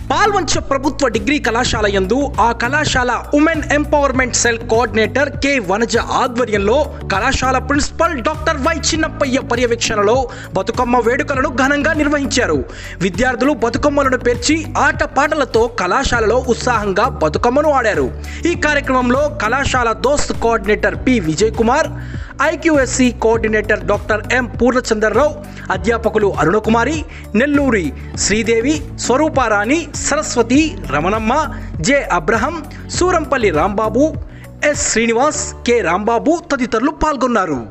పాల్వంచ ప్రభుత్వ డిగ్రీ కళాశాల యందు ఆ కళాశాల women empowerment cell coordinator K Vanaja ఆధ్వర్యంలో కళాశాల ప్రిన్సిపల్ డాక్టర్ వై చిన్నప్పయ్య పర్యవేక్షణలో బతుకమ్మ వేడుకలను ఘనంగా నిర్వహించారు విద్యార్థులు బతుకమ్మలను పేర్చి ఆట పాటలతో కళాశాలలో ఉత్సాహంగా బతుకమ్మను ఆడారు ఈ కార్యక్రమంలో కళాశాల DOST coordinator P Vijay Kumar IQSC coordinator doctor M Purnachandra Rao అధ్యాపకులు Arunakumari Nelluri Sridevi Swarooparani Saraswathi Ramanamma J Abraham Surampalli Rambabu S Srinivas K Rambabu తదితరులు పాల్గొన్నారు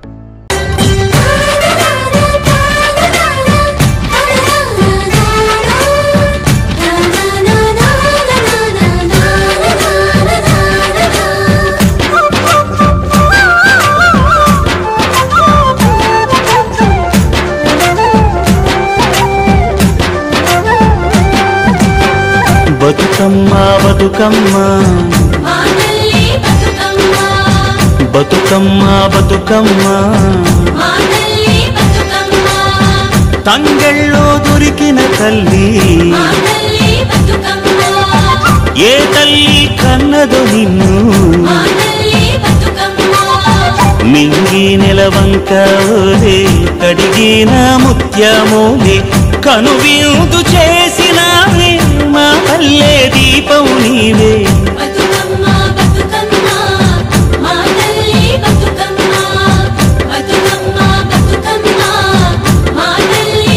బతుకమ్మ బతుకమ్మ మానల్లి బతుకమ్మ బతుకమ్మ బతుకమ్మ మానల్లి బతుకమ్మ తంగెళ్ళో దొరికిన తల్లి మానల్లి బతుకమ్మ ఏ తల్లి కన్నదో నిన్ను మానల్లి బతుకమ్మ మింగి నెలవంక ఓలే కడిగిన ముత్యమోలే కనువిందు చేసినావే మా పల్లె దీపం నీవే బతుకమ్మ బతుకమ్మ మానల్లి బతుకమ్మ బతుకమ్మ బతుకమ్మ మానల్లి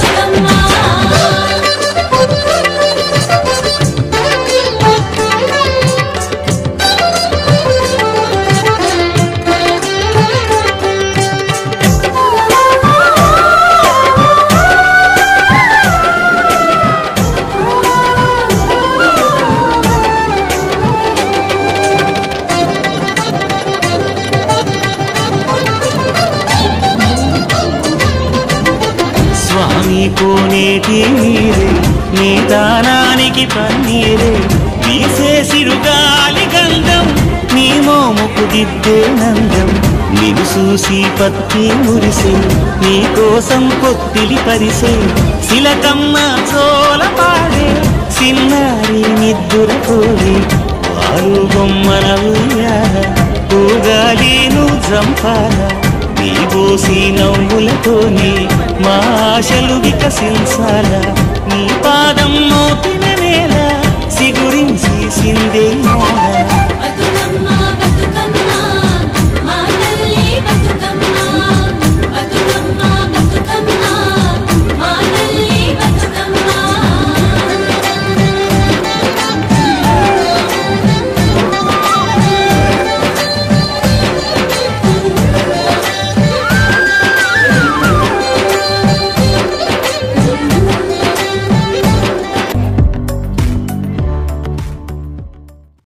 స్వామి కోనేటి నీరే నీ దానానికి పన్నీరే వీసే సిరుగాలి గంధం నీ మోముకు దిద్దే నందం నిన్ను చూసి పత్తి మురిసే నీ కోసం కొత్తిలి పరిసే శిలకమ్మ చోల పాడే సిన్నారి నిద్దుర కోరి పాలు బొమ్మన ఉయ్యాల పూగాలి నువ్వు జంపాల నీ బోసి నవ్వులతోని మా ఆశలు వికసించాల నీ పాదం మోపిన నేల సిగురించి సిందేయాల